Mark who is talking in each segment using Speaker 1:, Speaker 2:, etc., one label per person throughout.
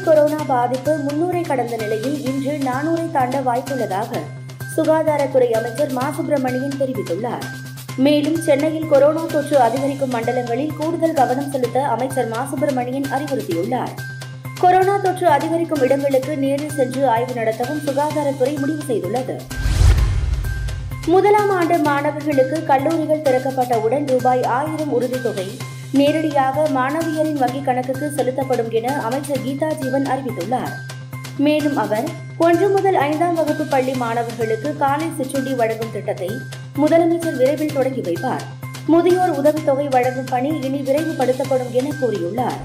Speaker 1: corona பாதிப்பு முன்னூரை கடந்த நிலையில் இன்று நானூரை தாண்ட வாய்ப்புள்ளதாக சுகாதாரத்துறை அமைச்சர் மா சுப்பிரமணியன் தெரிவித்துள்ளார் மேலும் சென்னையில் கொரோனா தொற்று அதிகரிக்கும் மண்டலங்களில் கூடுதல் கவனம் செலுத்த அமைச்சர் மா சுப்பிரமணியன் அறிவுறுத்தியுள்ளார் கொரோனா தொற்று அதிகரிக்கும் இடங்களுக்கு நேரில் சென்று ஆய்வு நடத்தவும் சுகாதாரத்துறை முடிவு செய்துள்ளது முதலாம் ஆண்டு மாணவர்களுக்கு கல்லூரிகள் திறக்கப்பட்டவுடன் ரூபாய் ஆயிரம் உறுதித்தொகை நேரடியாக மாணவியரின் வங்கிக் கணக்குக்கு செலுத்தப்படும் என அமைச்சர் கீதா ஜீவன் அறிவித்துள்ளார் மேலும் அவர் ஒன்று முதல் ஐந்தாம் வகுப்பு பள்ளி மாணவர்களுக்கு காலை சிற்றுண்டி வழங்கும் திட்டத்தை முதலமைச்சர் விரைவில் தொடங்கி வைப்பார் முதியோர் உதவித்தொகை வழங்கும் பணி இனி விரைவுபடுத்தப்படும் என கூறியுள்ளார்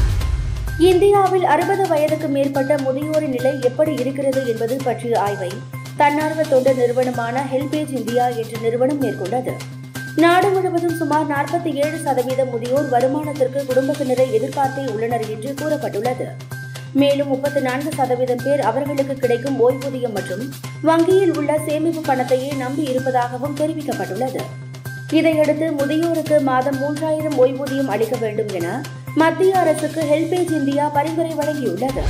Speaker 1: இந்தியாவில் அறுபது வயதுக்கு மேற்பட்ட முதியோரின் நிலை எப்படி இருக்கிறது என்பது பற்றிய ஆய்வை தன்னார்வ தொண்டு நிறுவனமான ஹெல்பேஜ் இந்தியா என்ற நிறுவனம் மேற்கொண்டது நாடு முழுவதும் சுமார் நாற்பத்தி ஏழு சதவீதம் முதியோர் வருமானத்திற்கு குடும்பத்தினரை எதிர்பார்த்தே உள்ளனர் என்று கூறப்பட்டுள்ளது மேலும் முப்பத்தி நான்கு சதவீதம் பேர் அவர்களுக்கு கிடைக்கும் ஓய்வூதியம் மற்றும் வங்கியில் உள்ள சேமிப்பு பணத்தையே நம்பி இருப்பதாகவும் தெரிவிக்கப்பட்டுள்ளது இதையடுத்து முதியோருக்கு மாதம் மூன்றாயிரம் ஓய்வூதியம் அளிக்க வேண்டும் என மத்திய அரசுக்கு ஹெல்பேஜ் இந்தியா பரிந்துரை வழங்கியுள்ளது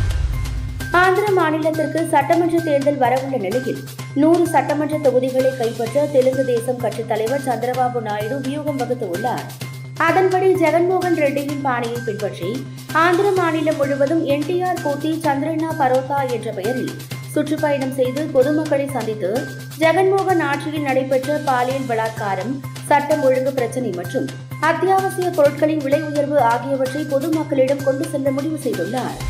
Speaker 1: ஆந்திர மாநிலத்திற்கு சட்டமன்ற தேர்தல் வரவுள்ள நிலையில் நூறு சட்டமன்ற தொகுதிகளை கைப்பற்ற தெலுங்கு தேசம் கட்சித் தலைவர் சந்திரபாபு நாயுடு வியூகம் வகுத்துள்ளார் அதன்படி ஜெகன்மோகன் ரெட்டியின் பாணியை பின்பற்றி ஆந்திர மாநிலம் முழுவதும் என்டிஆர் கூட்டி சந்திரண்ணா பரோட்டா என்ற பெயரில் சுற்றுப்பயணம் செய்து பொதுமக்களை சந்தித்து ஜெகன்மோகன் ஆட்சியில் நடைபெற்ற பாலியல் பலாத்காரம் சட்டம் ஒழுங்கு பிரச்சினை மற்றும் அத்தியாவசிய பொருட்களின் விலை உயர்வு ஆகியவற்றை பொதுமக்களிடம் கொண்டு செல்ல முடிவு செய்துள்ளார்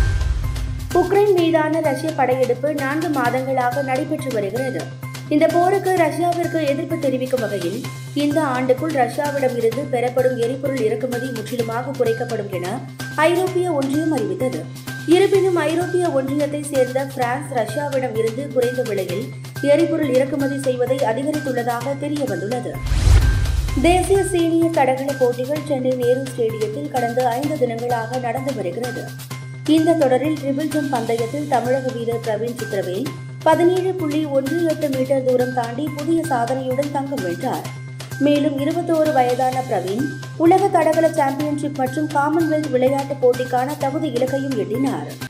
Speaker 1: உக்ரைன் மீதான ரஷ்ய படையெடுப்பு நான்கு மாதங்களாக நடைபெற்று வருகிறது இந்த போருக்கு ரஷ்யாவிற்கு எதிர்ப்பு தெரிவிக்கும் வகையில் இந்த ஆண்டுக்குள் ரஷ்யாவிடம் இருந்து பெறப்படும் எரிபொருள் இறக்குமதி முற்றிலுமாக குறைக்கப்படும் என ஐரோப்பிய ஒன்றியம் அறிவித்தது இருப்பினும் ஐரோப்பிய ஒன்றியத்தை சேர்ந்த பிரான்ஸ் ரஷ்யாவிடம் இருந்து குறைந்த விலையில் எரிபொருள் இறக்குமதி செய்வதை அதிகரித்துள்ளதாக தெரிய வந்துள்ளது தேசிய சீனியர் தடகள போட்டிகள் சென்னை நேரு ஸ்டேடியத்தில் கடந்த ஐந்து தினங்களாக நடந்து வருகிறது இந்த தொடரில் ட்ரிபிள் ஜம்ப் பந்தயத்தில் தமிழக வீரர் பிரவீன் சித்திரவேல் பதினேழு புள்ளி ஒன்று எட்டு மீட்டர் தூரம் தாண்டி புதிய சாதனையுடன் தங்கம் வென்றார் மேலும் இருபத்தோரு வயதான பிரவீன் உலக தடகள சாம்பியன்ஷிப் மற்றும் காமன்வெல்த் விளையாட்டுப் போட்டிக்கான தகுதி இலக்கையும் எட்டினார்